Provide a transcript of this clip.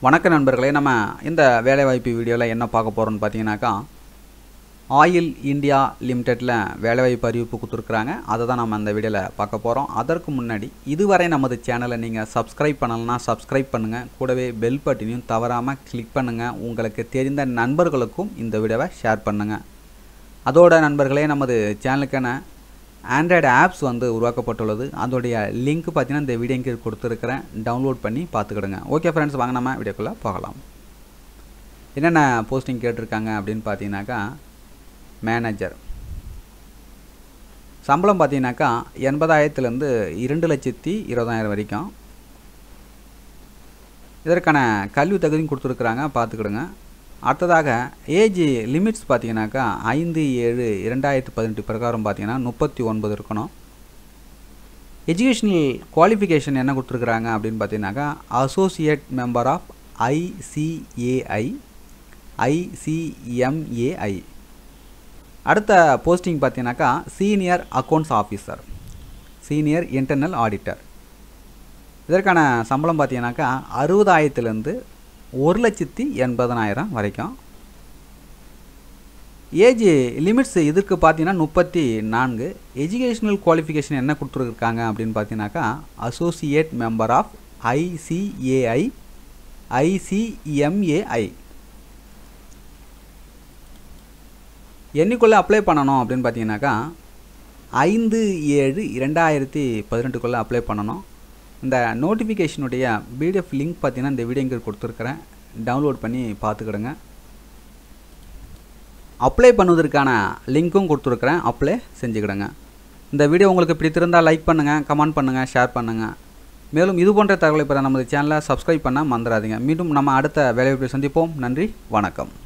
வணக்க நண்பர்களே நம்ம இந்த வேலைவாய்ப்பு வீடியோவில் என்ன பார்க்க போகிறோம்னு பார்த்தீங்கன்னாக்கா ஆயில் இந்தியா லிமிட்டெடில் வேலைவாய்ப்பு அறிவிப்பு கொடுத்துருக்குறாங்க அதை தான் நம்ம இந்த வீடியோவில் பார்க்க போகிறோம் அதற்கு முன்னாடி இதுவரை நமது சேனலை நீங்கள் சப்ஸ்கிரைப் பண்ணலைன்னா சப்ஸ்கிரைப் பண்ணுங்கள் கூடவே பெல் பட்டினையும் தவறாமல் கிளிக் பண்ணுங்கள் உங்களுக்கு தெரிந்த நண்பர்களுக்கும் இந்த வீடியோவை ஷேர் பண்ணுங்கள் அதோட நண்பர்களே நமது சேனலுக்கான ஆண்ட்ராய்டு ஆப்ஸ் வந்து உருவாக்கப்பட்டுள்ளது அதோடைய லிங்க் பார்த்தீங்கன்னா இந்த வீடியோ கீழ் கொடுத்துருக்கிறேன் டவுன்லோட் பண்ணி பார்த்துக்கிடுங்க ஓகே ஃப்ரெண்ட்ஸ் வாங்க நம்ம வீடியோக்குள்ளே போகலாம் என்னென்ன போஸ்டிங் கேட்டிருக்காங்க அப்படின்னு பார்த்தீங்கன்னாக்கா மேனேஜர் சம்பளம் பார்த்தீங்கன்னாக்கா எண்பதாயிரத்துலேருந்து இரண்டு லட்சத்தி இருபதாயிரம் வரைக்கும் இதற்கான கல்வி தகுதியும் கொடுத்துருக்குறாங்க பார்த்துக்கிடுங்க அடுத்ததாக ஏஜ் லிமிட்ஸ் பார்த்தீங்கன்னாக்கா ஐந்து ஏழு இரண்டாயிரத்தி பதினெட்டு பிரகாரம் பார்த்தீங்கன்னா முப்பத்தி ஒன்பது இருக்கணும் எஜுகேஷனல் குவாலிஃபிகேஷன் என்ன கொடுத்துருக்குறாங்க அப்படின்னு பார்த்தீங்கன்னாக்கா associate member of ICAI ICMAI அடுத்த போஸ்டிங் பார்த்தீங்கன்னாக்கா senior accounts officer senior internal auditor இதற்கான சம்பளம் பார்த்தீங்கன்னாக்கா அறுபதாயிரத்துலேருந்து ஒரு லட்சத்தி எண்பதனாயிரம் வரைக்கும் ஏஜ் லிமிட்ஸ் இதுக்கு பார்த்தீங்கன்னா முப்பத்தி நான்கு எஜுகேஷ்னல் குவாலிஃபிகேஷன் என்ன கொடுத்துருக்காங்க அப்படின்னு பார்த்தீங்கன்னாக்கா associate member of ICAI ICMAI என்னைக்குள்ளே அப்ளை பண்ணணும் அப்படின்னு பார்த்தீங்கன்னாக்கா ஐந்து ஏழு இரண்டாயிரத்தி பதினெட்டுக்குள்ளே அப்ளை பண்ணணும் இந்த நோட்டிஃபிகேஷனுடைய பிடிஎஃப் லிங்க் பார்த்தீங்கன்னா இந்த வீடியோ இங்கே கொடுத்துருக்குறேன் டவுன்லோட் பண்ணி பார்த்துக்கிடுங்க அப்ளை பண்ணுவதற்கான லிங்க்கும் கொடுத்துருக்குறேன் அப்ளை செஞ்சுக்கிடுங்க இந்த வீடியோ உங்களுக்கு பிடித்திருந்தால் லைக் பண்ணுங்கள் கமெண்ட் பண்ணுங்கள் ஷேர் பண்ணுங்கள் மேலும் இது போன்ற தகவலை பெற நமது சேனலை சப்ஸ்கிரைப் பண்ண மறந்துடாதீங்க மீண்டும் நம்ம அடுத்த வேலைவாய்ப்பில் சந்திப்போம் நன்றி வணக்கம்